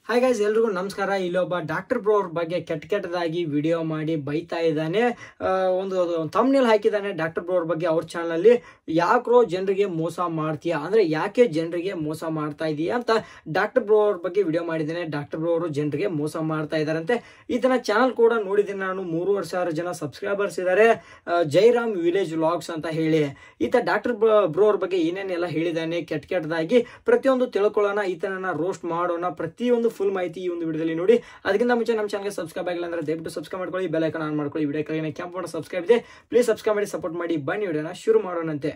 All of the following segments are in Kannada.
ಹಾಯ್ ಗೈಸ್ ಎಲ್ರಿಗೂ ನಮಸ್ಕಾರ ಇಲ್ಲೊಬ್ಬ ಡಾಕ್ಟರ್ ಬ್ರೋ ಅವ್ರ ಬಗ್ಗೆ ಕೆಟ್ಟ ಕೆಟ್ಟದಾಗಿ ವಿಡಿಯೋ ಮಾಡಿ ಬೈತಾ ಇದ್ದಾನೆ ಆ, ಒಂದು ತಮ್ನೇಲ್ ಹಾಕಿದ್ದಾನೆ ಡಾಕ್ಟರ್ ಬ್ರೋ ಅವ್ರ ಬಗ್ಗೆ ಅವ್ರ ಚಾನಲಲ್ಲಿ ಯಾಕ್ರೋ ಜನರಿಗೆ ಮೋಸ ಮಾಡ್ತೀಯಾ ಅಂದ್ರೆ ಯಾಕೆ ಜನರಿಗೆ ಮೋಸ ಮಾಡ್ತಾ ಇದೀಯಾ ಅಂತ ಡಾಕ್ಟರ್ ಬ್ರೋ ಅವ್ರ ಬಗ್ಗೆ ವಿಡಿಯೋ ಮಾಡಿದ್ದೇನೆ ಡಾಕ್ಟರ್ ಬ್ರೋ ಅವರು ಜನರಿಗೆ ಮೋಸ ಮಾಡ್ತಾ ಇದ್ದಾರಂತೆ ಈತನ ಚಾನಲ್ ಕೂಡ ನೋಡಿದ್ದೀನಿ ನಾನು ಮೂರುವರೆ ಸಾವಿರ ಜನ ಸಬ್ಸ್ಕ್ರೈಬರ್ಸ್ ಇದ್ದಾರೆ ಆ, ಜೈರಾಮ್ ವಿಲೇಜ್ ವ್ಲಾಗ್ಸ್ ಅಂತ ಹೇಳಿ ಈತ ಡಾಕ್ಟರ್ ಬ್ರೋ ಅವ್ರ ಬಗ್ಗೆ ಏನೇನೆಲ್ಲ ಹೇಳಿದ್ದಾನೆ ಕೆಟ್ಟ ಕೆಟ್ಟದಾಗಿ ಪ್ರತಿಯೊಂದು ತಿಳ್ಕೊಳ್ಳೋಣ ಈತನನ್ನ ರೋಸ್ಟ್ ಮಾಡೋಣ ಪ್ರತಿಯೊಂದು ಫುಲ್ ಮಾಹಿತಿ ಈ ಒಂದು ವಿಡಿಯೋದಲ್ಲಿ ನೋಡಿ ಅದಕ್ಕಿಂತ ಮುಂಚೆ ನಮ್ಮ ಚಾನಲ್ಗೆ ಸಬ್ಸ್ಕ್ರೈಬ್ ಆಗಿಲ್ಲ ಅಂದ್ರೆ ದಯವಿಟ್ಟು ಸಬ್ಸ್ಕ್ರೈಬ್ ಮಾಡ್ಕೊಳ್ಳಿ ಬೆಲ್ ಐಕಾನ್ ಆನ್ ಮಾಡ್ಕೊಳ್ಳಿ ವಿಡಿಯೋ ಕೆಳಗೆ ಕ್ಯಾಂಪ್ ಮಾಡೋ ಸಬ್ಸ್ಕ್ರೈಬ್ ಇದೆ ಪ್ಲೀಸ್ ಸಬ್ಸ್ಕ್ರೈಬ್ ಮಾಡಿ ಸಪೋರ್ಟ್ ಮಾಡಿ ಬನ್ನಿ ವಿಡಿಯೋನ ಶುರು ಮಾಡೋಣಂತೆ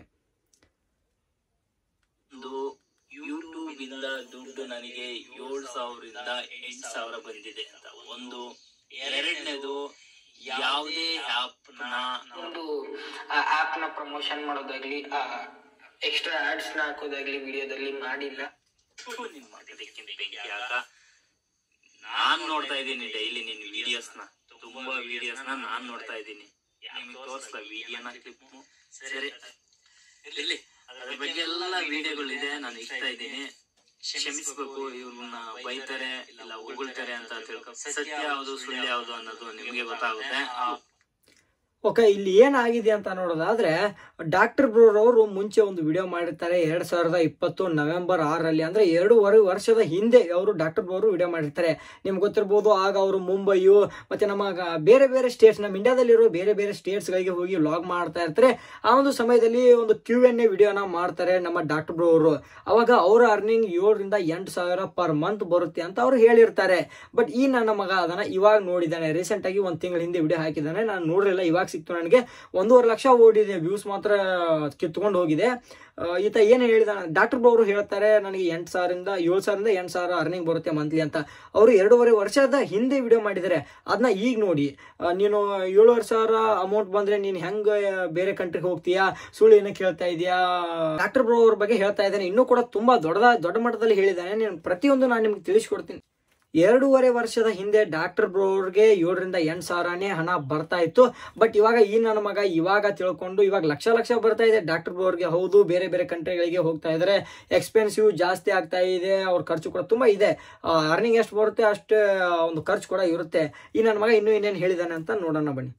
ಒಂದು ಯೂಟ್ಯೂಬ್ ಇಂದ ದುಡ್ಡು ನನಗೆ ಏಳು ಸಾವಿರದಿಂದ ಎಂಟು ಸಾವಿರ ಬಂದಿದೆ ಅಂತ ಒಂದು ಎರಡನೇದು ಯಾವುದೇ ಆಪ್ ನ ಒಂದು ಆ ಆಪ್ ನ ಪ್ರಮೋಷನ್ ಮಾಡೋದಾಗ್ಲಿ ಆ ಎಕ್ಸ್ಟ್ರಾ ಆಡ್ಸ್ ನ ಹಾಕೋದಾಗ್ಲಿ ವಿಡಿಯೋದಲ್ಲಿ ಮಾಡಿಲ್ಲ ಥು, ನಿನ್ ಮಾತಿದ್ದಕ್ಕಿಂತ ಬೆಂಕಿ ಹಾಕ. ನಾನ್ ನೋಡ್ತಾ ಇದ್ದೀನಿ ಡೈಲಿ ನಿನ್ ವಿಡಿಯೋಸ್ ನ ತುಂಬಾ ವಿಡಿಯೋಸ್ ನ ನಾನ್ ನೋಡ್ತಾ ಇದ್ದೀನಿ ನಿಮಗೆ ತೋರಿಸ್ಲ ವಿಡಿಯೋನ ಕ್ಲಿಪ್ ಸರಿ ಇಲ್ಲಿ ಅದ್ರ ಬಗ್ಗೆ ಎಲ್ಲ ವಿಡಿಯೋಗಳಿದೆ ನಾನು ಇಷ್ಟ ಇದ್ದೀನಿ ಕ್ಷಮಿಸ್ಬೇಕು ಇವ್ರನ್ನ ಬೈತಾರೆ ಇಲ್ಲ ಹೊಗಳ್ತಾರೆ ಅಂತ ತಿಳ್ಕೊ ಸತ್ಯ ಯಾವುದು ಸುಳ್ಳು ಯಾವುದು ಅನ್ನೋದು ನಿಮಗೆ ಗೊತ್ತಾಗುತ್ತೆ ಆ ಓಕೆ ಇಲ್ಲಿ ಏನಾಗಿದೆ ಅಂತ ನೋಡೋದಾದ್ರೆ ಡಾಕ್ಟರ್ ಬ್ರೋರ್ ಅವರು ಮುಂಚೆ ಒಂದು ವಿಡಿಯೋ ಮಾಡಿರ್ತಾರೆ ಎರಡ್ ಸಾವಿರದ ಇಪ್ಪತ್ತು ನವೆಂಬರ್ ಆರರಲ್ಲಿ ಅಂದ್ರೆ ಎರಡೂವರೆ ವರ್ಷದ ಹಿಂದೆ ಅವರು ಡಾಕ್ಟರ್ ಬ್ರೋರು ವಿಡಿಯೋ ಮಾಡಿರ್ತಾರೆ ನಿಮ್ಗೆ ಗೊತ್ತಿರ್ಬೋದು ಆಗ ಅವರು ಮುಂಬೈಯು ಮತ್ತೆ ನಮ್ಮ ಗ- ಬೇರೆ ಬೇರೆ ಸ್ಟೇಟ್ಸ್ ನಮ್ಮ ಇಂಡಿಯಾದಲ್ಲಿರೋ ಬೇರೆ ಬೇರೆ states ಗಳಿಗೆ ಹೋಗಿ ವ್ಲಾಗ್ ಮಾಡ್ತಾ ಇರ್ತಾರೆ ಆ ಒಂದು ಸಮಯದಲ್ಲಿ ಒಂದು ಕ್ಯೂ ಎನ್ ಎ ವಿಡಿಯೋನ ಮಾಡ್ತಾರೆ ನಮ್ಮ ಡಾಕ್ಟರ್ ಬ್ರೋ ಅವರು ಅವಾಗ ಅವರ ಅರ್ನಿಂಗ್ ಏಳರಿಂದ ಎಂಟು ಸಾವಿರ ಪರ್ ಮಂತ್ ಬರುತ್ತೆ ಅಂತ ಅವ್ರು ಹೇಳಿರ್ತಾರೆ ಬಟ್ ಈ ನನ್ನ ಮಗ ಅದನ್ನ ಇವಾಗ ನೋಡಿದ್ದಾನೆ ರೀಸೆಂಟ್ ಆಗಿ ಒಂದ್ ತಿಂಗಳ ಹಿಂದೆ ವಿಡಿಯೋ ಹಾಕಿದ್ದಾನೆ ನಾನು ನೋಡಿರಲಿಲ್ಲ ಇವಾಗ ಸಿಕ್ತು ನನಗೆ ಒಂದೂವರೆ ಲಕ್ಷ ಓಡಿದೆ ವ್ಯೂಸ್ ಮಾತ್ರ ಕಿತ್ಕೊಂಡು ಹೋಗಿದೆ ಆ, ಈತ ಏನು ಹೇಳಿದಾನೆ ಡಾಕ್ಟರ್ ಅವರು ಹೇಳ್ತಾರೆ ನನಗೆ ಎಂಟು ಸಾವಿರದಿಂದ ಏಳು ಸಾವಿರದಿಂದ ಎಂಟು ಸಾವಿರ ಅರ್ನಿಂಗ್ ಬರುತ್ತೆ ಮಂತ್ಲಿ ಅಂತ ಅವರು ಎರಡೂವರೆ ವರ್ಷದ ಹಿಂದೆ ವಿಡಿಯೋ ಮಾಡಿದ್ದಾರೆ ಅದನ್ನ ಈಗ ನೋಡಿ ಆ, ನೀನು ಏಳುವರೆ ಸಾವಿರ ಅಮೌಂಟ್ ಬಂದ್ರೆ ನೀನು ಹೆಂಗ ಬೇರೆ ಕಂಟ್ರಿಗೆ ಹೋಗ್ತೀಯಾ ಸುಳ್ಳು ಏನಕ್ಕೆ ಹೇಳ್ತಾ ಇದೀಯಾ ಡಾಕ್ಟರ್ ಬ್ರೋ ಅವ್ರ ಬಗ್ಗೆ ಹೇಳ್ತಾ ಇದ್ದಾನೆ ಇನ್ನೂ ಕೂಡ ತುಂಬಾ ದೊಡ್ಡದ ದೊಡ್ಡ ಮಟ್ಟದಲ್ಲಿ ಹೇಳಿದ್ದಾನೆ ನೀನು ಪ್ರತಿಯೊಂದು ನಾನು ನಿಮ್ಗೆ ತಿಳಿಸ್ಕೊಡ್ತೀನಿ ಎರಡೂವರೆ ವರ್ಷದ ಹಿಂದೆ ಡಾಕ್ಟರ್ ಬ್ರೋ ಅವ್ರಿಗೆ ಏಳರಿಂದ ಎಂಟು ಸಾವಿರನೇ ಹಣ ಬರ್ತಾ ಇತ್ತು ಬಟ್ ಇವಾಗ ಈ ನನ್ನ ಮಗ ಇವಾಗ ತಿಳ್ಕೊಂಡು ಇವಾಗ ಲಕ್ಷ ಲಕ್ಷ ಬರ್ತಾ ಇದೆ ಡಾಕ್ಟರ್ ಬ್ರೋ ಅವ್ರಿಗೆ ಹೌದು ಬೇರೆ ಬೇರೆ ಕಂಟ್ರಿಗಳಿಗೆ ಹೋಗ್ತಾ ಇದ್ದಾರೆ ಎಕ್ಸ್ಪೆನ್ಸಿವ್ ಜಾಸ್ತಿ ಆಗ್ತಾ ಇದೆ ಅವ್ರ ಖರ್ಚು ಕೂಡ ತುಂಬಾ ಇದೆ ಅರ್ನಿಂಗ್ ಎಷ್ಟು ಬರುತ್ತೆ ಅಷ್ಟು ಒಂದು ಖರ್ಚು ಕೂಡ ಇರುತ್ತೆ ಈ ನನ್ನ ಮಗ ಇನ್ನೂ ಇನ್ನೇನು ಹೇಳಿದಾನೆ ಅಂತ ನೋಡೋಣ ಬನ್ನಿ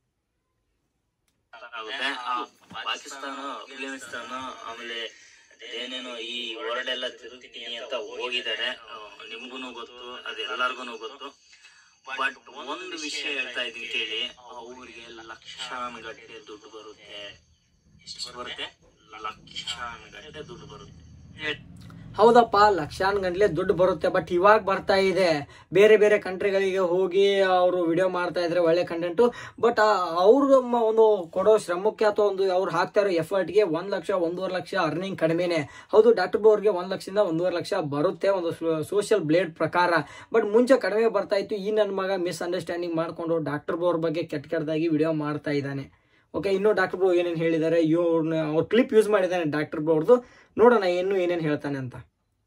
ಆಗುತ್ತೆ ಆ ಪಾಕಿಸ್ತಾನ ಅಫ್ಘಾನಿಸ್ತಾನ ಆಮೇಲೆ ಏನೇನೋ ಈ ವರ್ಲ್ಡ್ ಎಲ್ಲ ತಿರುಗ್ತೀನಿ ಅಂತ ಹೋಗಿದ್ದಾರೆ ನಿಮ್ಗೂನು ಗೊತ್ತು ಅದೆಲ್ಲರಿಗೂ ಗೊತ್ತು ಬಟ್ ಒಂದು ವಿಷಯ ಹೇಳ್ತಾ ಇದೀನಿ ಕೇಳಿ ಅವ್ರಿಗೆ ಲಕ್ಷಾನುಗಟ್ಟಲೆ ದುಡ್ಡು ಬರುತ್ತೆ ಎಷ್ಟು ಬರುತ್ತೆ ಲಕ್ಷಾನುಗಟ್ಟಲೆ ದುಡ್ಡು ಬರುತ್ತೆ ಹೌದಪ್ಪ ಲಕ್ಷಾನ್ ಗಂಟ್ಲೆ ದುಡ್ಡು ಬರುತ್ತೆ ಬಟ್ ಇವಾಗ ಬರ್ತಾ ಇದೆ ಬೇರೆ ಬೇರೆ ಕಂಟ್ರಿಗಳಿಗೆ ಹೋಗಿ ಅವರು ವಿಡಿಯೋ ಮಾಡ್ತಾ ಇದ್ರೆ ಒಳ್ಳೆ ಕಂಟೆಂಟು ಬಟ್ ಅವ್ರ ಒಂದು ಕೊಡೋ ಶ್ರಮಕ್ಕೆ ಅಥವಾ ಒಂದು ಅವ್ರು ಹಾಕ್ತಾ ಇರೋ ಎಫರ್ಟ್ಗೆ ಒಂದ್ ಲಕ್ಷ ಒಂದೂವರೆ ಲಕ್ಷ ಅರ್ನಿಂಗ್ ಕಡಿಮೆನೆ ಹೌದು ಡಾಕ್ಟರ್ ಬೋ ಅವ್ರಿಗೆ ಒಂದ್ ಲಕ್ಷದಿಂದ ಒಂದೂವರೆ ಲಕ್ಷ ಬರುತ್ತೆ ಒಂದು ಸೋಷಿಯಲ್ ಬ್ಲೇಡ್ ಪ್ರಕಾರ ಬಟ್ ಮುಂಚೆ ಕಡಿಮೆ ಬರ್ತಾ ಇತ್ತು ಈ ನನ್ನ ಮಗ ಮಿಸ್ ಅಂಡರ್ಸ್ಟ್ಯಾಂಡಿಂಗ್ ಮಾಡ್ಕೊಂಡು ಡಾಕ್ಟರ್ ಬೋ ಅವ್ರ ಬಗ್ಗೆ ಕೆಟ್ಟ ಕೆಟ್ಟದಾಗಿ ವಿಡಿಯೋ ಮಾಡ್ತಾ ಇದ್ದಾನೆ ಓಕೆ ಇನ್ನು ಡಾಕ್ಟರ್ ಬ್ರೋ ಏನೇನು ಹೇಳಿದ್ದಾರೆ ಇವ್ರನ್ನ ಅವ್ರ ಕ್ಲಿಪ್ ಯೂಸ್ ಮಾಡಿದ್ದಾನೆ ಡಾಕ್ಟರ್ ಬ್ರೋ ಅವ್ರದ್ದು ನೋಡೋಣ ಇನ್ನು ಏನೇನು ಹೇಳ್ತಾನೆ ಅಂತ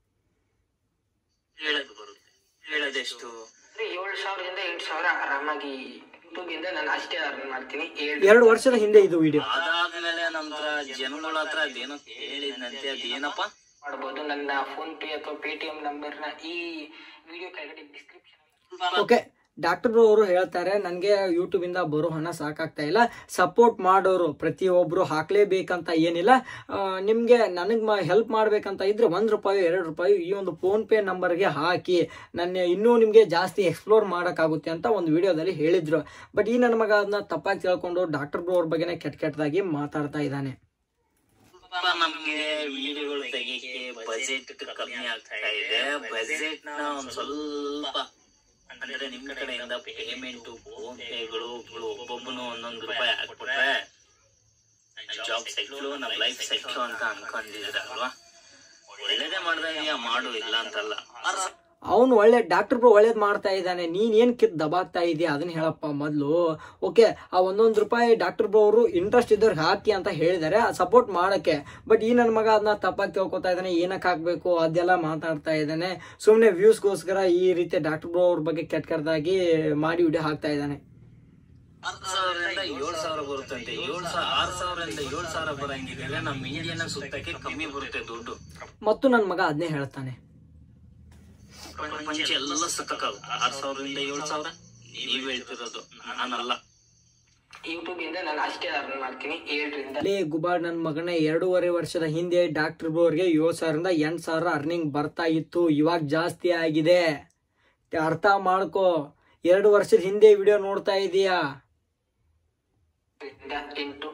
ಹೇಳೋದು ಬರುತ್ತೆ ಹೇಳೋದೆಷ್ಟು ಅಂದ್ರೆ ಏಳು ಸಾವಿರದಿಂದ ಎಂಟು ಸಾವಿರ ಆರಾಮಾಗಿ ಯೂಟ್ಯೂಬ್ ಇಂದ ನಾನು ಅಷ್ಟೇ ಅರ್ನ್ ಮಾಡ್ತೀನಿ ಏಳು ಎರಡು ವರ್ಷದ ಹಿಂದೆ ಇದು ವಿಡಿಯೋ ಅದಾದ್ಮೇಲೆ ನಂತರ ಜನಗಳ ಹತ್ರ ಅದೇನೋ ಹೇಳಿದ್ನಂತೆ ಅದೇನಪ್ಪ ಮಾಡ್ಬೋದು ನನ್ನ ಫೋನ್ ಪೇ ಅಥವಾ ಪೇಟಿಎಂ ನಂಬರ್ನ ಈ ವಿಡಿಯೋ ಕೆಳಗಡೆ ಡಿಸ್ಕ್ರಿಪ್ಷನ್ ಓಕೆ ಡಾಕ್ಟರ್ ಬ್ರೋ ಅವರು ಹೇಳ್ತಾರೆ ನನಗೆ ಯೂಟ್ಯೂಬ್ ಇಂದ ಬರೋ ಹಣ ಸಾಕಾಗ್ತಾ ಇಲ್ಲ ಸಪೋರ್ಟ್ ಮಾಡೋರು ಪ್ರತಿಯೊಬ್ರು ಹಾಕ್ಲೇಬೇಕಂತ ಏನಿಲ್ಲ ಆ, ನಿಮ್ಗೆ ನನಗೆ ಹೆಲ್ಪ್ ಮಾಡ್ಬೇಕಂತ ಇದ್ರೆ ಒಂದ್ ರೂಪಾಯಿ ಎರಡು ರೂಪಾಯಿ ಈ ಒಂದು ಫೋನ್ ಪೇ ನಂಬರ್ಗೆ ಹಾಕಿ ನನ್ನ ಇನ್ನೂ ನಿಮ್ಗೆ ಜಾಸ್ತಿ ಎಕ್ಸ್ಪ್ಲೋರ್ ಮಾಡೋಕ್ಕಾಗುತ್ತೆ ಅಂತ ಒಂದು ವಿಡಿಯೋದಲ್ಲಿ ಹೇಳಿದ್ರು ಬಟ್ ಈ ನನ್ನ ಮಗ ಅದನ್ನ ತಪ್ಪಾಗಿ ತಿಳ್ಕೊಂಡು ಡಾಕ್ಟರ್ ಬ್ರೋ ಅವ್ರ ಬಗ್ಗೆನೇ ಕೆಟ್ಟ ಕೆಟ್ಟದಾಗಿ ಮಾತಾಡ್ತಾ ಇದ್ದಾನೆ ಸ್ವಲ್ಪ ನಮ್ಗೆ ವಿಡಿಯೋಗಳು ತೆಗಿಯಕ್ಕೆ ಬಜೆಟ್ ಕಮ್ಮಿ ಆಗ್ತಾ ಇದೆ ಬಜೆಟ್ ನ ಒಂದ್ ಸ್ವಲ್ಪ ಅಂದ್ರೆ ನಿಮ್ ಕಡೆಯಿಂದ ಪೇಮೆಂಟ್ ಫೋನ್ ಪೇಗಳು ಒಬ್ಬೊಬ್ಬನು ಒಂದೊಂದು ರೂಪಾಯಿ ಹಾಕ್ಬಿಟ್ರೆ ಜಾಬ್ ಸೆಟ್ಲು ನಮ್ ಲೈಫ್ ಸೆಟ್ಲು ಅಂತ ಅನ್ಕೊಂಡಿದ್ರೆ ಅಲ್ವಾ ಒಳ್ಳೇದೇ ಮಾಡ್ತಾ ಇದೀಯ ಮಾಡು ಇಲ್ಲ ಅಂತಲ್ಲ ಅವನು ಒಳ್ಳೆ ಡಾಕ್ಟರ್ ಬ್ರೋ ಒಳ್ಳೇದ್ ಮಾಡ್ತಾ ಇದ್ದಾನೆ ನೀನ್ ಏನ್ ಕಿತ್ ದಬಾಗ್ತಾ ಇದೀಯ ಅದನ್ನ ಹೇಳಪ್ಪ ಮೊದ್ಲು ಓಕೆ ಆ ಒಂದೊಂದು ರೂಪಾಯಿ ಡಾಕ್ಟರ್ ಬ್ರೋ ಅವರು ಇಂಟ್ರೆಸ್ಟ್ ಇದ್ದವ್ರಿಗೆ ಹಾಕಿ ಅಂತ ಹೇಳಿದ್ದಾರೆ ಸಪೋರ್ಟ್ ಮಾಡಕ್ಕೆ ಬಟ್ ಈ ನನ್ನ ಮಗ ಅದನ್ನ ತಪ್ಪಾಗಿ ತಿಳ್ಕೊತಾ ಇದ್ದಾನೆ ಏನಕ್ಕೆ ಹಾಕ್ಬೇಕು ಅದೆಲ್ಲ ಮಾತಾಡ್ತಾ ಇದ್ದಾನೆ ಸುಮ್ಮನೆ ವ್ಯೂಸ್ಗೋಸ್ಕರ ಈ ರೀತಿ ಡಾಕ್ಟರ್ ಬ್ರೋ ಅವ್ರ ಬಗ್ಗೆ ಕೆಟ್ಟ ಕೆಟ್ಟದಾಗಿ ಮಾಡಿ ವಿಡಿಯೋ ಹಾಕ್ತಾ ಇದ್ದಾನೆ ಆರ್ ಸಾವಿರದಿಂದ ಏಳ್ ಸಾವಿರ ಬರುತ್ತಂತೆ ಏಳ್ ಸಾವಿರ ಆರ್ ಸಾವಿರದಿಂದ ಏಳ್ ಸಾವಿರ ಬರಂಗಿದ್ರೆ ನಮ್ ಇಂಡಿಯನ್ ಸುತ್ತಕ್ಕೆ ಕಮ್ಮಿ ಬರುತ್ತೆ ದುಡ್ಡು ಮತ್ತು ನನ್ನ ಮಗ ಅದನ್ನೇ ಹೇಳ್ತಾನೆ ಪ್ರಪಂಚ ಎಲ್ಲ ಸುತ್ತಕ್ಕಾಗುತ್ತೆ ಆರ್ ಸಾವಿರದಿಂದ ಏಳು ಸಾವಿರ ನೀವ್ ಹೇಳ್ತಿರೋದು ನಾನಲ್ಲ ಯೂಟ್ಯೂಬ್ ಇಂದ ನಾನು ಅಷ್ಟೇ ಅರ್ನ್ ಮಾಡ್ತೀನಿ ಏಳರಿಂದ ಲೇ ಗುಬಾಡ್ ನನ್ನ ಮಗನ ಎರಡೂವರೆ ವರ್ಷದ ಹಿಂದೆ ಡಾಕ್ಟರ್ ಬ್ರೋರ್ಗೆ ಏಳು ಸಾವಿರದಿಂದ ಎಂಟು ಸಾವಿರ ಅರ್ನಿಂಗ್ ಬರ್ತಾ ಇತ್ತು ಇವಾಗ ಜಾಸ್ತಿ ಆಗಿದೆ ಅರ್ಥ ಮಾಡ್ಕೋ ಎರಡು ವರ್ಷದ ಹಿಂದೆ ವಿಡಿಯೋ ನೋಡ್ತಾ ಇದೀಯಾ ಎಂಟು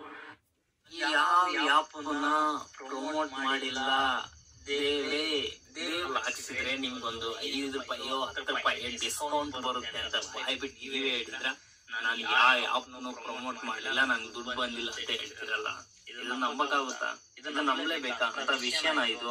ಯಾವ ಯಾಪನ್ನ ಪ್ರಮೋಟ್ ಮಾಡಿಲ್ಲ ದೇವೇ ದೇವ್ ಹಾಕ್ಸಿದ್ರೆ ನಿಮ್ಗೊಂದು ಐದು ರೂಪಾಯಿಯೋ ಹತ್ತು ರೂಪಾಯಿ ಡಿಸ್ಕೌಂಟ್ ಬರುತ್ತೆ ಅಂತ ಬಾಯ್ಬಿಟ್ಟು ನೀವೇ ಹೇಳಿದ್ರ ನಾನು ಯಾವ ಯಾಪ್ನು ಪ್ರಮೋಟ್ ಮಾಡಲಿಲ್ಲ ನಂಗೆ ದುಡ್ಡು ಬಂದಿಲ್ಲ ಅಂತ ಹೇಳ್ತಿರಲ್ಲ ಇದು ನಂಬಕ್ಕಾಗುತ್ತಾ ಇದನ್ನ ನಂಬಲೇಬೇಕಾ ಅಂತ ವಿಷಯನ ಇದು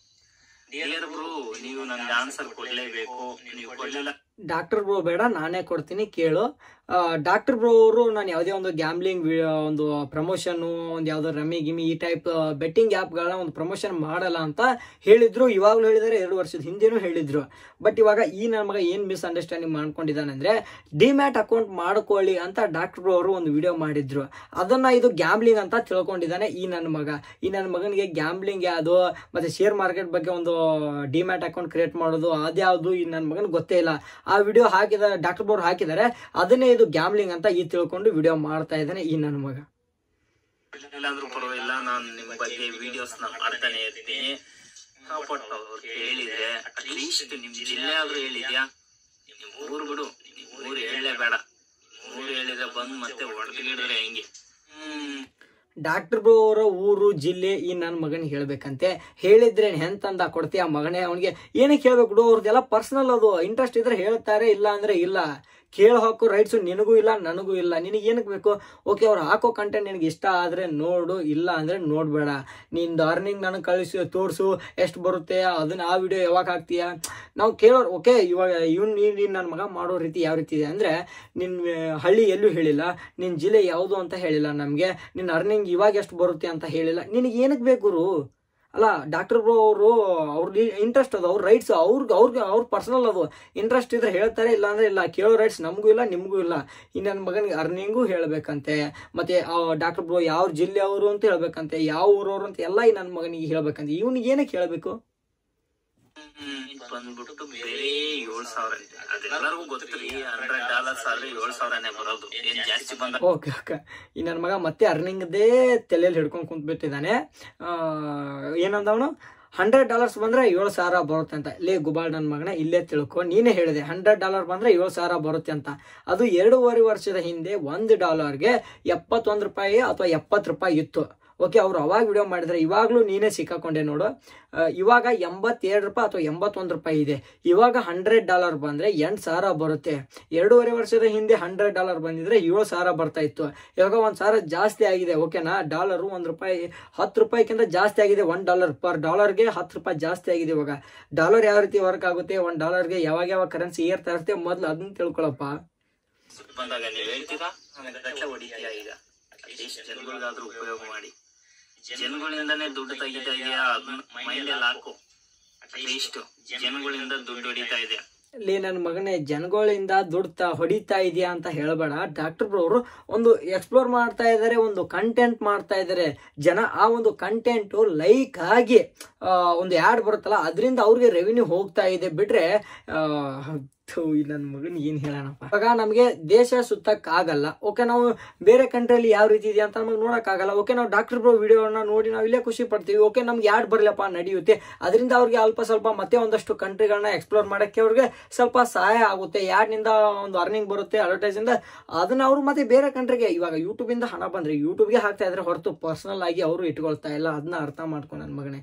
ಡಿಯರ್ ಬ್ರು ನೀವು ನನ್ಗೆ ಆನ್ಸರ್ ಕೊಡ್ಲೇಬೇಕು ನೀವು ಕೊಡ್ಲಿಲ್ಲ ಡಾಕ್ಟರ್ ಬ್ರೋ ಬೇಡ ನಾನೇ ಕೊಡ್ತೀನಿ ಕೇಳು ಡಾಕ್ಟರ್ ಬ್ರೋ ಅವರು ನಾನು ಯಾವುದೇ ಒಂದು ಗ್ಯಾಮ್ಲಿಂಗ್ ಒಂದು ಪ್ರಮೋಷನ್ನು ಒಂದು ಯಾವುದೋ ರಮ್ಮಿ ಗಿಮಿ ಈ ಟೈಪ್ ಬೆಟ್ಟಿಂಗ್ ಆ್ಯಪ್ಗಳನ್ನ ಒಂದು ಪ್ರಮೋಷನ್ ಮಾಡಲ್ಲ ಅಂತ ಹೇಳಿದ್ರು ಇವಾಗಲೂ ಹೇಳಿದ್ದಾರೆ ಎರಡು ವರ್ಷದ ಹಿಂದೆನೂ ಹೇಳಿದ್ರು ಬಟ್ ಇವಾಗ ಈ ನನ್ನ ಮಗ ಏನು ಮಿಸ್ಅಂಡರ್ಸ್ಟ್ಯಾಂಡಿಂಗ್ ಮಾಡ್ಕೊಂಡಿದ್ದಾನೆ ಅಂದರೆ ಡಿಮ್ಯಾಟ್ ಅಕೌಂಟ್ ಮಾಡ್ಕೊಳ್ಳಿ ಅಂತ ಡಾಕ್ಟರ್ ಬ್ರೋ ಅವರು ಒಂದು ವಿಡಿಯೋ ಮಾಡಿದ್ರು ಅದನ್ನ ಇದು ಗ್ಯಾಮ್ಲಿಂಗ್ ಅಂತ ತಿಳ್ಕೊಂಡಿದ್ದಾನೆ ಈ ನನ್ನ ಮಗ ಈ ನನ್ನ ಮಗನಿಗೆ ಗ್ಯಾಮ್ಲಿಂಗ್ ಯಾವುದು ಮತ್ತೆ ಶೇರ್ ಮಾರ್ಕೆಟ್ ಬಗ್ಗೆ ಒಂದು ಡಿಮ್ಯಾಟ್ ಅಕೌಂಟ್ ಕ್ರಿಯೇಟ್ ಮಾಡೋದು ಅದ್ಯಾವುದು ಈ ನನ್ನ ಮಗನಿಗೆ ಗೊತ್ತೇ ಇಲ್ಲ ಆ ವಿಡಿಯೋ ಹಾಕಿದ ಡಾಕ್ಟರ್ ಬೋರ್ ಹಾಕಿದ್ದಾರೆ ಅದನ್ನೇ ಇದು ಗ್ಯಾಮ್ಲಿಂಗ್ ಅಂತ ಈ ತಿಳ್ಕೊಂಡು ವಿಡಿಯೋ ಮಾಡ್ತಾ ಇದ್ದಾನೆ ಈ ನನ್ನ ಮಗ ಇಲ್ಲಾಂದ್ರೂ ಪರವಾಗಿಲ್ಲ ನಾನು ನಿಮ್ ಬಗ್ಗೆ ವಿಡಿಯೋಸ್ ನ ಮಾಡ್ತಾನೆ ಇರ್ತೀನಿ ಬಟ್ ಅವ್ರು ಹೇಳಿದ್ರೆ ಅಟ್ಲೀಸ್ಟ್ ನಿಮ್ ಜಿಲ್ಲೆ ಆದ್ರೂ ಹೇಳಿದ್ಯಾ ನಿಮ್ ಊರು ಬಿಡು ನಿಮ್ ಊರು ಹೇಳಲೇಬೇಡ ಊರು ಹೇಳಿದ್ರೆ ಬಂದ್ ಮತ್ತೆ ಹೊಡೆದಿಡಿದ್ರೆ ಹೆಂಗೆ ಹ್ಮ್ ಡಾಕ್ಟರ್ ಬ್ರೋ ಅವರ ಊರು ಜಿಲ್ಲೆ ಈ ನನ್ನ ಮಗನಿಗೆ ಹೇಳ್ಬೇಕಂತೆ ಹೇಳಿದ್ರೆ ಹೆಂತಂದ ಕೊಡ್ತೀಯ ಮಗನೇ ಅವನಿಗೆ ಏನಕ್ಕೆ ಹೇಳ್ಬೇಕು ಬಿಡು ಅವ್ರದ್ದೆಲ್ಲ ಪರ್ಸನಲ್ ಅದು ಇಂಟ್ರೆಸ್ಟ್ ಇದ್ರೆ ಹೇಳ್ತಾರೆ ಇಲ್ಲ ಅಂದ್ರೆ ಇಲ್ಲ ಕೇಳೋ ಹಾಕೋ ರೈಟ್ಸು ನಿನಗೂ ಇಲ್ಲ ನನಗೂ ಇಲ್ಲ ನಿನಗೆ ಏನಕ್ಕೆ ಬೇಕು ಓಕೆ ಅವ್ರು ಹಾಕೋ ಕಂಟೆಂಟ್ ನಿನಗೆ ಇಷ್ಟ ಆದರೆ ನೋಡು ಇಲ್ಲ ಅಂದರೆ ನೋಡಬೇಡ ನಿಂದು ಅರ್ನಿಂಗ್ ನನಗೆ ಕಳಿಸಿ ತೋರಿಸು ಎಷ್ಟು ಬರುತ್ತೆ ಅದನ್ನ ಆ ವಿಡಿಯೋ ಯಾವಾಗ ಹಾಕ್ತೀಯ ನಾವು ಕೇಳೋರು ಓಕೆ ಇವಾಗ ಇವ್ನು ನೀನು ನನ್ನ ಮಗ ಮಾಡೋ ರೀತಿ ಯಾವ ರೀತಿ ಇದೆ ಅಂದರೆ ನಿನ್ನ ಹಳ್ಳಿ ಎಲ್ಲೂ ಹೇಳಿಲ್ಲ ನಿನ್ನ ಜಿಲ್ಲೆ ಯಾವುದು ಅಂತ ಹೇಳಿಲ್ಲ ನಮಗೆ ನಿನ್ನ ಅರ್ನಿಂಗ್ ಇವಾಗ ಎಷ್ಟು ಬರುತ್ತೆ ಅಂತ ಹೇಳಿಲ್ಲ ನಿನಗೆ ಏನಕ್ಕೆ ಬೇಕು ಗುರು ಅಲ್ಲ ಡಾಕ್ಟರ್ ಬ್ರೋ ಅವರು ಅವ್ರಿಗೆ ಇಂಟ್ರೆಸ್ಟ್ ಅದು ಅವ್ರ ರೈಟ್ಸ್ ಅವ್ರಿಗೆ ಅವ್ರಿಗೆ ಅವ್ರ ಪರ್ಸನಲ್ ಅದು ಇಂಟ್ರೆಸ್ಟ್ ಇದ್ರೆ ಹೇಳ್ತಾರೆ ಇಲ್ಲ ಅಂದ್ರೆ ಇಲ್ಲ ಕೇಳೋ ರೈಟ್ಸ್ ನಮಗೂ ಇಲ್ಲ ನಿಮಗೂ ಇಲ್ಲ ಈ ನನ್ನ ಮಗನಿಗೆ ಅರ್ನಿಂಗು ಹೇಳ್ಬೇಕಂತೆ ಮತ್ತೆ ಡಾಕ್ಟರ್ ಬ್ರೋ ಯಾವ ಜಿಲ್ಲೆ ಅವರು ಅಂತ ಹೇಳ್ಬೇಕಂತೆ ಯಾವ ಊರವರು ಅಂತ ಎಲ್ಲ ಈ ನನ್ನ ಮಗನಿಗೆ ಹೇಳ್ಬೇಕಂತೆ ಇವನಿಗೆ ಏನಕ್ಕೆ ಹೇಳಬೇಕು ಹ್ಮ್, ಇದ್ ಬಂದ್ಬಿಟ್ಟು ಬೇರೆ ಏಳ್ ಸಾವಿರ ಇದೆ ಅದೆಲ್ಲರಿಗೂ ಗೊತ್ತಿರಿ ಹಂಡ್ರೆಡ್ ಡಾಲರ್ಸ್ ಆದ್ರೆ ಏಳ್ ಸಾವಿರನೇ ಬರೋದು ಏನ್ ಜಾಸ್ತಿ ಬಂದ ಓಕೆ ಓಕೆ ಈ ನನ್ನ ಮಗ ಮತ್ತೆ ಅರ್ನಿಂಗ್ದೇ ತಲೆಯಲ್ಲಿ ಹಿಡ್ಕೊಂಡು ಕುಂತ್ಬಿಟ್ಟಿದ್ದಾನೆ ಏನಂದವನು ಹಂಡ್ರೆಡ್ ಡಾಲರ್ಸ್ ಬಂದ್ರೆ ಏಳು ಸಾವಿರ ಬರುತ್ತೆ ಅಂತ ಲೇ ಗುಬಾಳ್ ನನ್ನ ಮಗನ ಇಲ್ಲೇ ತಿಳ್ಕೊ ನೀನೇ ಹೇಳಿದೆ ಹಂಡ್ರೆಡ್ ಡಾಲರ್ ಬಂದ್ರೆ ಏಳು ಸಾವಿರ ಬರುತ್ತೆ ಅಂತ ಅದು ಎರಡೂವರೆ ವರ್ಷದ ಹಿಂದೆ ಒಂದು ಡಾಲರ್ಗೆ ಎಪ್ಪತ್ತೊಂದು ರೂಪಾಯಿ ಅಥವಾ ಎಪ್ಪತ್ತು ರೂಪಾಯಿ ಇತ್ತು ಓಕೆ ಅವ್ರು ಅವಾಗ ವಿಡಿಯೋ ಮಾಡಿದ್ರೆ ಇವಾಗಲೂ ನೀನೇ ಸಿಕ್ಕಾಕೊಂಡೆ ನೋಡು ಆ, ಇವಾಗ ಎಂಬತ್ತೆರಡು ರೂಪಾಯಿ ಅಥವಾ ಎಂಬತ್ತೊಂದು ರೂಪಾಯಿ ಇದೆ ಇವಾಗ ಹಂಡ್ರೆಡ್ ಡಾಲರ್ ಬಂದ್ರೆ ಎಂಟು ಸಾವಿರ ಬರುತ್ತೆ ಎರಡೂವರೆ ವರ್ಷದ ಹಿಂದೆ ಹಂಡ್ರೆಡ್ ಡಾಲರ್ ಬಂದಿದ್ರೆ ಏಳು ಸಾವಿರ ಬರ್ತಾ ಇತ್ತು ಇವಾಗ ಒಂದು ಸಾವಿರ ಜಾಸ್ತಿ ಆಗಿದೆ ಓಕೆನಾ ಡಾಲರು ಒಂದು ರೂಪಾಯಿ ಹತ್ತು ರೂಪಾಯಿಗಿಂತ ಜಾಸ್ತಿ ಆಗಿದೆ ಒನ್ ಡಾಲರ್ ಪರ್ ಡಾಲರ್ಗೆ ಹತ್ತು ರೂಪಾಯಿ ಜಾಸ್ತಿ ಆಗಿದೆ ಇವಾಗ ಡಾಲರ್ ಯಾವ ರೀತಿ ವರ್ಕ್ ಆಗುತ್ತೆ ಒಂದು ಡಾಲರ್ಗೆ ಯಾವಾಗ ಯಾವಾಗ ಕರೆನ್ಸಿ ಏರ್ತಾ ಇರುತ್ತೆ ಮೊದಲು ಅದನ್ನ ತಿಳ್ಕೊಳಪ್ಪ ಬಂದಾಗ ನೀವ್ ಹೇಳ್ತೀರಾ ನನಗೆ ಗಟ್ಲೆ ಹೊಡಿತೀಯ ಈಗ ಅಟ್ಲೀಸ್ಟ್ ಜನಗಳಿಗಾದ್ರೂ ಉಪಯೋಗ ಮಾಡಿ ಜನಗಳಿಂದಾನೇ ದುಡ್ಡು ತೆಗಿತಾ ಇದೆಯಾ ಅದನ್ನ ಮೈಂಡ್ ಅಲ್ಲಿ ಹಾಕು ಅಟ್ಲೀಸ್ಟ್ ಜನಗಳಿಂದ ದುಡ್ಡು ಹೊಡಿತಾ ಇದೆಯಾ ಇಲ್ಲಿ ನನ್ನ ಮಗನೇ ಜನಗಳಿಂದ ದುಡ್ಡು ತ ಹೊಡಿತಾ ಇದೆಯಾ ಅಂತ ಹೇಳಬೇಡ ಡಾಕ್ಟರ್ ಅವರು ಒಂದು ಎಕ್ಸ್ಪ್ಲೋರ್ ಮಾಡ್ತಾ ಇದ್ದಾರೆ ಒಂದು ಕಂಟೆಂಟ್ ಮಾಡ್ತಾ ಇದ್ದಾರೆ ಜನ ಆ ಒಂದು ಕಂಟೆಂಟು ಲೈಕ್ ಆಗಿ ಆ, ಒಂದು ಆ್ಯಡ್ ಬರುತ್ತಲ್ಲ ಅದರಿಂದ ಅವ್ರಿಗೆ ರೆವಿನ್ಯೂ ಹೋಗ್ತಾ ಇದೆ ಬಿಟ್ರೆ ನನ್ನ ಮಗನ್ ಏನು ಹೇಳೋಣಪ್ಪ ಇವಾಗ ನಮಗೆ ದೇಶ ಸುತ್ತಕ್ ಆಗಲ್ಲ ಓಕೆ ನಾವು ಬೇರೆ ಕಂಟ್ರಿಯಲ್ಲಿ ಯಾವ ರೀತಿ ಇದೆ ಅಂತ ನಮಗೆ ನೋಡೋಕ್ಕಾಗಲ್ಲ ಓಕೆ ನಾವು ಡಾಕ್ಟರ್ ಬ್ರೋ ವಿಡಿಯೋನ ನೋಡಿ ನಾವು ಇಲ್ಲೇ ಖುಷಿ ಪಡ್ತೀವಿ ಓಕೆ ನಮ್ಗೆ ಯಾಡ್ ಬರಲಪ್ಪ ನಡೆಯುತ್ತೆ ಅದರಿಂದ ಅವ್ರಿಗೆ ಅಲ್ಪ ಸ್ವಲ್ಪ ಮತ್ತೆ ಒಂದಷ್ಟು ಕಂಟ್ರಿಗಳನ್ನ ಎಕ್ಸ್ಪ್ಲೋರ್ ಮಾಡೋಕ್ಕೆ ಅವ್ರಿಗೆ ಸ್ವಲ್ಪ ಸಹಾಯ ಆಗುತ್ತೆ ಯಾಡ್ನಿಂದ ಒಂದು ಅರ್ನಿಂಗ್ ಬರುತ್ತೆ ಅಡ್ವರ್ಟೈಸಿಂದ ಅದನ್ನ ಅವರು ಮತ್ತೆ ಬೇರೆ ಕಂಟ್ರಿಗೆ ಇವಾಗ ಯೂಟ್ಯೂಬಿಂದ ಹಣ ಬಂದ್ರೆ ಯೂಟ್ಯೂಬ್ಗೆ ಹಾಕ್ತಾ ಇದ್ರೆ ಹೊರತು ಪರ್ಸನಲ್ ಆಗಿ ಅವರು ಇಟ್ಕೊಳ್ತಾ ಇಲ್ಲ ಅದನ್ನ ಅರ್ಥ ಮಾಡ್ಕೊ ನನ್ನ ಮಗನೇ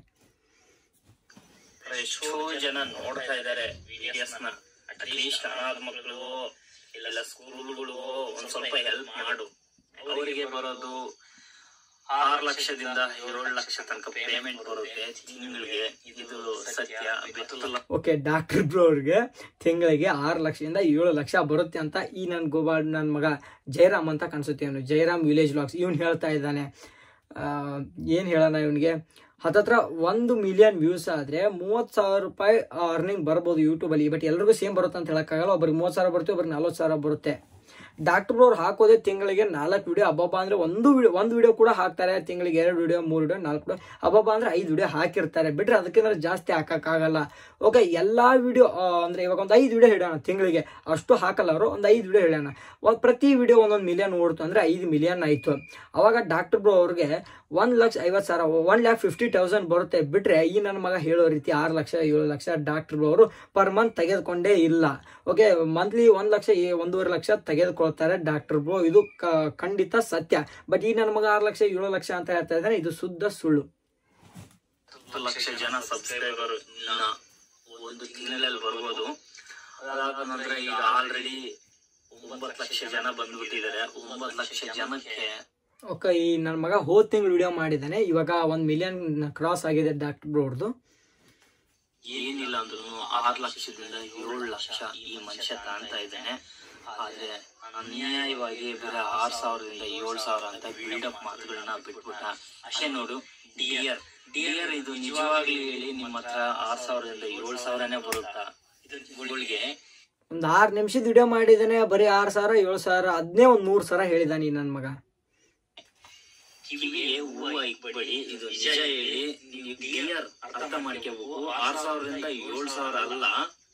ಎಷ್ಟೋ ಜನ ನೋಡ್ತಾ ಇದಾರೆ ವಿಡಿಯೋಸ್ ನ ಅಟ್ಲೀಸ್ಟ್ ಅನಾಥ ಮಕ್ಕಳಿಗೂ ಇಲ್ಲ ಸ್ಕೂಲ್ಗಳಿಗೂ ಒಂದ್ ಸ್ವಲ್ಪ ಹೆಲ್ಪ್ ಮಾಡು ಅವರಿಗೆ ಬರೋದು ಆರು ಲಕ್ಷದಿಂದ ಏಳು ಲಕ್ಷ ತನಕ ಪೇಮೆಂಟ್ ಬರುತ್ತೆ ತಿಂಗಳಿಗೆ ಇದು ಸತ್ಯ ಗೊತ್ತಿಲ್ಲ ಓಕೆ ಡಾಕ್ಟರ್ ಬ್ರೋ ಅವ್ರಿಗೆ ತಿಂಗಳಿಗೆ ಆರು ಲಕ್ಷದಿಂದ ಏಳು ಲಕ್ಷ ಬರುತ್ತೆ ಅಂತ ಈ ನನ್ನ ಗೋಬಾಡ್ ನನ್ನ ಮಗ ಜಯರಾಮ್ ಅಂತ ಕಾಣಿಸುತ್ತೆ ಇವನು ಜಯರಾಮ್ ವಿಲೇಜ್ ಲಾಗ್ಸ್ ಇವನು ಹೇಳ್ತಾ ಇದ್ದಾನೆ ಏನು ಹೇಳೋಣ ಇವನಿಗೆ ಹತ್ತತ್ರ ಒಂದು ಮಿಲಿಯನ್ ವ್ಯೂಸ್ ಆದರೆ ಮೂವತ್ತು ಸಾವಿರ ರೂಪಾಯಿ ಅರ್ನಿಂಗ್ ಬರ್ಬೋದು ಯೂಟ್ಯೂಬಲ್ಲಿ ಬಟ್ ಎಲ್ರಿಗೂ ಸೇಮ್ ಬರುತ್ತೆ ಅಂತ ಹೇಳೋಕ್ಕಾಗಲ್ಲ ಒಬ್ರಿಗೆ ಮೂವತ್ತು ಸಾವಿರ ಬರುತ್ತೆ ಒಬ್ರಿಗೆ ನಲ್ವತ್ತು ಸಾವಿರ ಬರುತ್ತೆ ಡಾಕ್ಟರ್ ಅವ್ರು ಹಾಕೋದೇ ತಿಂಗಳಿಗೆ ನಾಲ್ಕು ವಿಡಿಯೋ ಅಬ್ಬಬ್ಬ ಅಂದ್ರೆ ಒಂದು ವಿಡಿಯೋ ಒಂದು ವಿಡಿಯೋ ಕೂಡ ಹಾಕ್ತಾರೆ ತಿಂಗಳಿಗೆ ಎರಡು ವಿಡಿಯೋ ಮೂರು ವಿಡಿಯೋ ನಾಲ್ಕು ವಿಡಿಯೋ ಅಬ್ಬಬ್ಬ ಅಂದ್ರೆ ಐದು ವಿಡಿಯೋ ಹಾಕಿರ್ತಾರೆ ಬಿಟ್ರೆ ಅದಕ್ಕಿಂತ ಜಾಸ್ತಿ ಹಾಕಕ್ಕಾಗಲ್ಲ ಓಕೆ ಎಲ್ಲಾ ವಿಡಿಯೋ ಅಂದ್ರೆ ಇವಾಗ ಒಂದು ಐದು ವಿಡಿಯೋ ಹೇಳೋಣ ತಿಂಗಳಿಗೆ ಅಷ್ಟು ಹಾಕಲ್ಲ ಅವರು ಒಂದು ಐದು ವಿಡಿಯೋ ಹೇಳೋಣ ಒಂದ್ ಪ್ರತಿ ವಿಡಿಯೋ ಒಂದೊಂದು ಮಿಲಿಯನ್ ಓಡ್ತು ಅಂದ್ರೆ ಐದು ಮಿಲಿಯನ್ ಆಯ್ತು ಅವಾಗ ಡಾಕ್ಟರ್ ಬ್ರೋ ಅವ್ರಿಗೆ ಒಂದ್ ಲಕ್ಷ ಐವತ್ತು ಸಾವಿರ ಒನ್ ಲ್ಯಾಕ್ ಫಿಫ್ಟಿ ತೌಸಂಡ್ ಬರುತ್ತೆ ಬಿಟ್ರೆ ಈ ನನ್ನ ಮಗ ಹೇಳೋ ರೀತಿ ಆರು ಲಕ್ಷ ಏಳು ಲಕ್ಷ ಡಾಕ್ಟರ್ ಬ್ರೋ ಅವರು ಪರ್ ಮಂತ್ ತೆಗೆದುಕೊಂಡೇ ಇಲ್ಲ ಓಕೆ ಮಂತ್ಲಿ ಒಂದ್ ಲಕ್ಷ ಏ- ಒಂದೂವರೆ ಲಕ್ಷ ತೆಗೆದುಕೊಳ್ತಾರೆ ಡಾಕ್ಟರ್ ಬ್ರೋ ಇದು ಕ- ಖಂಡಿತ ಸತ್ಯ ಬಟ್ ಈ ನನ್ನ ಮಗ ಆರು ಲಕ್ಷ ಏಳು ಲಕ್ಷ ಅಂತ ಹೇಳ್ತಾ ಇದ್ದಾನೆ ಇದು ಶುದ್ಧ ಸುಳ್ಳು ಹತ್ತು ಲಕ್ಷ ಜನ ಸಬ್ಸ್ಕ್ರೈಬರ್ ಒಂದು ತಿಂಗಳಲ್ಲಿ ಬರ್ಬೋದು ಅದಾದ ನಂತರ ಈಗ ಆಲ್ರೆಡಿ ಒಂಬತ್ತು ಲಕ್ಷ ಜನ ಬಂದ್ಬಿಟ್ಟಿದ್ದಾರೆ ಒಂಬತ್ತು ಲಕ್ಷ ಜನಕ್ಕೆ ಓಕೆ ಈ ನನ್ನ ಮಗ ಹೋದ್ ತಿಂಗಳು ವಿಡಿಯೋ ಮಾಡಿದ್ದಾನೆ ಇವಾಗ ಒಂದ್ ಮಿಲಿಯನ್ ಕ್ರಾಸ್ ಆಗಿದೆ ಡಾಕ್ಟರ್ ಬ್ರೋ ಅವ್ರದ್ದು ಏನಿಲ್ಲ ಅಂದ್ರೂ ಆರು ಲಕ್ಷದಿಂದ ಏಳು ಲಕ್ಷ ಈ ಮನುಷ್ಯ ಕಾಣ್ತಾ ಇದ್ದಾನೆ ಆದ್ರೆ ಅನ್ಯಾಯವಾಗಿ ಬರೀ ಆರ್ ಸಾವಿರದಿಂದ ಏಳು ಸಾವಿರ ಅಂತ ಬಿಲ್ಡಪ್ ಮಾತುಗಳನ್ನ ಬಿಟ್ಬಿಟ್ಟ ಅಷ್ಟೇ ನೋಡು ಡಿಯರ್ ಡಿಯರ್ ಇದು ನಿಜವಾಗ್ಲೂ ಹೇಳಿ ನಿಮ್ಮ ಹತ್ರ ಆರ್ ಸಾವಿರದಿಂದ ಏಳು ಸಾವಿರನೇ ಬರುತ್ತಾ ಇವುಗಳಿಗೆ ಒಂದ್ ಆರು ನಿಮಿಷದ ವಿಡಿಯೋ ಮಾಡಿದ್ದಾನೆ ಬರೀ ಆರು ಸಾವಿರ ಏಳು ಸಾವಿರ ಅದನ್ನೇ ಒಂದ್ ಮೂರು ಸಾವಿರ ಹೇಳಿದಾನೆ ಈ ನನ್ನ ಮಗ ಕಿವಿಗೆ ಹೂವು ಇಕ್ಬೇಡಿ ಇದು ನಿಜ ಹೇಳಿ ನೀವು ಕ್ಲಿಯರ್ ಅರ್ಥ ಮಾಡ್ಕೋಬೇಕು ಆರ್ ಸಾವಿರದಿಂದ ಏಳು ಸಾವಿರ ಅಲ್ಲ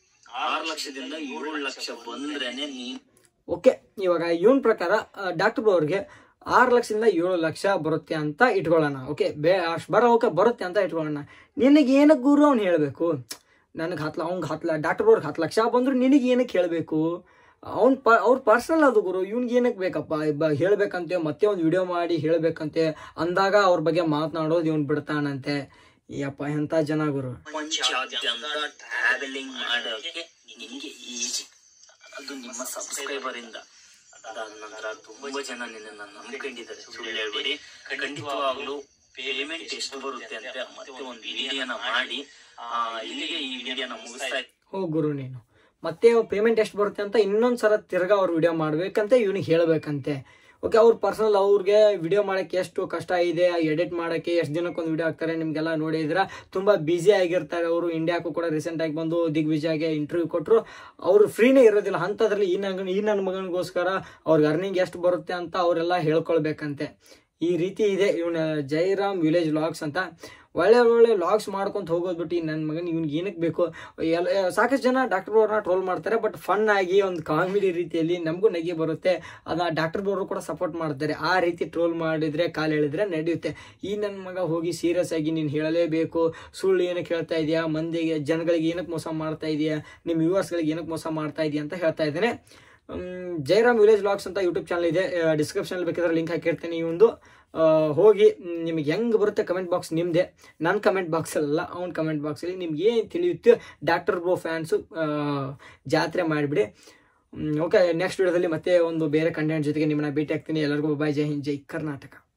ಆರು ಲಕ್ಷದಿಂದ ಏಳು ಲಕ್ಷ ಬಂದ್ರೇನೆ ನೀನ್ ಓಕೆ ಇವಾಗ ಇವನ್ ಪ್ರಕಾರ ಡಾಕ್ಟರ್ ಬ್ರೋ ಅವ್ರಿಗೆ ಆರು ಲಕ್ಷದಿಂದ ಏಳು ಲಕ್ಷ ಬರುತ್ತೆ ಅಂತ ಇಟ್ಕೊಳ್ಳೋಣ ಓಕೆ ಬೇ ಅಷ್ಟು ಬರೋ ಓಕೆ ಬರುತ್ತೆ ಅಂತ ಇಟ್ಕೊಳ್ಳೋಣ ನಿನಗೆ ಏನಕ್ಕೆ ಗುರು ಅವ್ನು ಹೇಳಬೇಕು ನನಗೆ ಹತ್ತು ಅವ್ನಿಗೆ ಹತ್ತು ಡಾಕ್ಟರ್ ಅವ್ರಿಗೆ ಹತ್ತು ಲಕ್ಷ ಬಂದ್ರು ನಿನಗೆ ಏನಕ್ಕೆ ಹೇಳಬೇಕು ಅವ್ನ ಪ ಅವ್ರ ಪರ್ಸನಲ್ ಅದು ಗುರು ಇವ್ನಿಗೆ ಏನಕ್ಕೆ ಬೇಕಪ್ಪ ಬ ಹೇಳ್ಬೇಕಂತೆ ಮತ್ತೆ ಒಂದು ವಿಡಿಯೋ ಮಾಡಿ ಹೇಳ್ಬೇಕಂತೆ ಅಂದಾಗ ಅವ್ರ ಬಗ್ಗೆ ಮಾತನಾಡೋದು ಇವ್ನು ಬಿಡ್ತಾನಂತೆ ಯಪ್ಪ ಎಂಥ ಜನ ಗುರು ಪ್ರಪಂಚಾದ್ಯಂತ ಟ್ರಾವೆಲಿಂಗ್ ಮಾಡೋಕೆ ನಿಮಗೆ ಈಜಿ ಅದು ನಿಮ್ಮ ಸಬ್ಸ್ಕ್ರೈಬರ್ ಇಂದ ಅದಾದ ನಂತರ ತುಂಬಾ ಜನ ನಿನ್ನನ್ನು ನಂಬ್ಕೊಂಡಿದ್ದಾರೆ ಸುಳ್ಳು ಹೇಳ್ಬೇಡಿ ಖಂಡಿತವಾಗ್ಲೂ ಪೇಮೆಂಟ್ ಎಷ್ಟು ಬರುತ್ತೆ ಅಂತ ಮತ್ತೆ ಒಂದು ವಿಡಿಯೋನ ಮಾಡಿ ಆ, ಇಲ್ಲಿಗೆ ಈ ವಿಡಿಯೋನ ಮುಗಿಸ್ತಾ ಹೋಗ್ ಗುರು ನೀನು ಮತ್ತೆ ಪೇಮೆಂಟ್ ಎಷ್ಟು ಬರುತ್ತೆ ಅಂತ ಇನ್ನೊಂದು ಸಲ ತಿರ್ಗಾ ಅವ್ರು ವಿಡಿಯೋ ಮಾಡ್ಬೇಕಂತೆ ಇವನಿಗೆ ಹೇಳಬೇಕಂತೆ ಓಕೆ ಅವ್ರ ಪರ್ಸನಲ್ ಅವ್ರಿಗೆ ವಿಡಿಯೋ ಮಾಡೋಕ್ಕೆ ಎಷ್ಟು ಕಷ್ಟ ಇದೆ ಎಡಿಟ್ ಮಾಡೋಕ್ಕೆ ಎಷ್ಟು ದಿನಕ್ಕೊಂದು ವಿಡಿಯೋ ಹಾಕ್ತಾರೆ ನಿಮಗೆಲ್ಲ ನೋಡಿದ್ರೆ ತುಂಬ ಬ್ಯುಸಿ ಆಗಿರ್ತಾರೆ ಅವರು ಇಂಡಿಯಾಕ್ಕೂ ಕೂಡ ರೀಸೆಂಟಾಗಿ ಬಂದು ದಿಗ್ವಿಜಯ್ಗೆ ಇಂಟರ್ವ್ಯೂ ಕೊಟ್ಟರು ಅವರು ಫ್ರೀನೇ ಇರೋದಿಲ್ಲ ಅಂಥದ್ರಲ್ಲಿ ಈ ನನ್ನ ಈ ನನ್ನ ಮಗನಿಗೋಸ್ಕರ ಅವ್ರಿಗೆ ಅರ್ನಿಂಗ್ ಎಷ್ಟು ಬರುತ್ತೆ ಅಂತ ಅವರೆಲ್ಲ ಹೇಳ್ಕೊಳ್ಬೇಕಂತೆ ಈ ರೀತಿ ಇದೆ ಇವನ ಜೈರಾಮ್ ವಿಲೇಜ್ ಲಾಗ್ಸ್ ಅಂತ ಒಳ್ಳೆ ಒಳ್ಳೆ ಲಾಗ್ಸ್ ಮಾಡ್ಕೊಂತ ಹೋಗೋದು ಬಿಟ್ಟು ಈ ನನ್ನ ಮಗನ ಇವ್ನಿಗೆ ಏನಕ್ಕೆ ಬೇಕು ಎಲ್ಲ ಸಾಕಷ್ಟು ಜನ ಡಾಕ್ಟರ್ ಅವ್ರನ್ನ ಟ್ರೋಲ್ ಮಾಡ್ತಾರೆ ಬಟ್ ಫನ್ ಆಗಿ ಒಂದು ಕಾಮಿಡಿ ರೀತಿಯಲ್ಲಿ ನಮಗೂ ನಗೆ ಬರುತ್ತೆ ಅದನ್ನ ಡಾಕ್ಟರ್ ಅವರು ಕೂಡ ಸಪೋರ್ಟ್ ಮಾಡ್ತಾರೆ ಆ ರೀತಿ ಟ್ರೋಲ್ ಮಾಡಿದ್ರೆ ಕಾಲು ಎಳೆದ್ರೆ ನಡೆಯುತ್ತೆ ಈ ನನ್ನ ಮಗ ಹೋಗಿ ಸೀರಿಯಸ್ ಆಗಿ ನೀನು ಹೇಳಲೇಬೇಕು ಸುಳ್ಳು ಏನಕ್ಕೆ ಹೇಳ್ತಾ ಇದೆಯಾ ಮಂದಿಗೆ ಜನಗಳಿಗೆ ಏನಕ್ಕೆ ಮೋಸ ಮಾಡ್ತಾ ಇದೆಯಾ ನಿಮ್ಮ ವ್ಯೂವರ್ಸ್ಗಳಿಗೆ ಏನಕ್ಕೆ ಮೋಸ ಮಾಡ್ತಾ ಇದೆಯಾ ಅಂತ ಹೇಳ್ತಾ ಇದ್ದೇನೆ ಮ್, ಜಯರಾಮ್ ವಿಲೇಜ್ ಲಾಗ್ಸ್ ಅಂತ ಯೂಟ್ಯೂಬ್ ಚಾನಲ್ ಇದೆ ಡಿಸ್ಕ್ರಿಪ್ಷನ್ ಬೇಕಿದ್ರೆ ಲಿಂಕ್ ಹಾಕಿರ್ತೀನಿ ಈ ಒಂದು ಆ, ಹೋಗಿ ಮ್, ನಿಮಗೆ ಹೆಂಗೆ ಬರುತ್ತೆ ಕಮೆಂಟ್ ಬಾಕ್ಸ್ ನಿಮ್ಮದೇ ನನ್ನ ಕಮೆಂಟ್ ಬಾಕ್ಸ್ ಅಲ್ಲ ಅವ್ನ ಕಮೆಂಟ್ ಬಾಕ್ಸಲ್ಲಿ ನಿಮ್ಗೆ ಏನು ತಿಳಿಯುತ್ತೆ ಡಾಕ್ಟರ್ ಬ್ರೋ ಫ್ಯಾನ್ಸು ಜಾತ್ರೆ ಮಾಡಿಬಿಡಿ ಓಕೆ ನೆಕ್ಸ್ಟ್ ವಿಡಿಯೋದಲ್ಲಿ ಮತ್ತೆ ಒಂದು ಬೇರೆ ಕಂಟೆಂಟ್ ಜೊತೆಗೆ ನಿಮ್ಮನ್ನ ಭೇಟಿ ಆಗ್ತೀನಿ ಎಲ್ಲರಿಗೂ ಬಾಯ್ ಜೈ ಹಿಂದ್ ಜೈ ಕರ್ನಾಟಕ